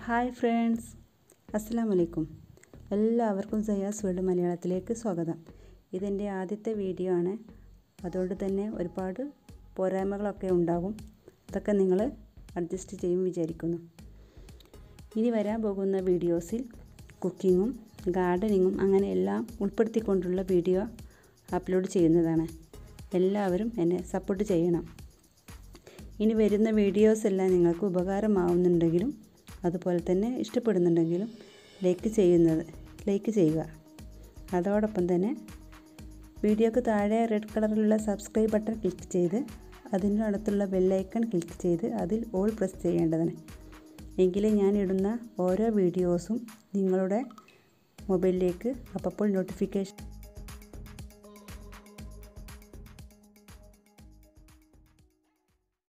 hi friends അസ്സാം വലൈക്കും എല്ലാവർക്കും സയാസ് വേൾഡ് മലയാളത്തിലേക്ക് സ്വാഗതം ഇതെൻ്റെ ആദ്യത്തെ വീഡിയോ ആണ് അതുകൊണ്ട് തന്നെ ഒരുപാട് പോരായ്മകളൊക്കെ ഉണ്ടാകും അതൊക്കെ നിങ്ങൾ അഡ്ജസ്റ്റ് ചെയ്യും വിചാരിക്കുന്നു ഇനി വരാൻ പോകുന്ന വീഡിയോസിൽ കുക്കിങ്ങും ഗാർഡനിങ്ങും അങ്ങനെ എല്ലാം ഉൾപ്പെടുത്തിക്കൊണ്ടുള്ള വീഡിയോ അപ്ലോഡ് ചെയ്യുന്നതാണ് എല്ലാവരും എന്നെ സപ്പോർട്ട് ചെയ്യണം ഇനി വരുന്ന വീഡിയോസ് എല്ലാം നിങ്ങൾക്ക് ഉപകാരമാവുന്നുണ്ടെങ്കിലും അതുപോലെ തന്നെ ഇഷ്ടപ്പെടുന്നുണ്ടെങ്കിലും ലൈക്ക് ചെയ്യുന്നത് ലൈക്ക് ചെയ്യുക അതോടൊപ്പം തന്നെ വീഡിയോക്ക് താഴെ റെഡ് കളറിലുള്ള സബ്സ്ക്രൈബ് ബട്ടൺ ക്ലിക്ക് ചെയ്ത് അതിനടുത്തുള്ള ബെല്ലൈക്കൺ ക്ലിക്ക് ചെയ്ത് അതിൽ ഓൾ പ്രസ് ചെയ്യേണ്ടതാണ് എങ്കിലേ ഞാൻ ഇടുന്ന ഓരോ വീഡിയോസും നിങ്ങളുടെ മൊബൈലിലേക്ക് അപ്പോൾ നോട്ടിഫിക്കേഷൻ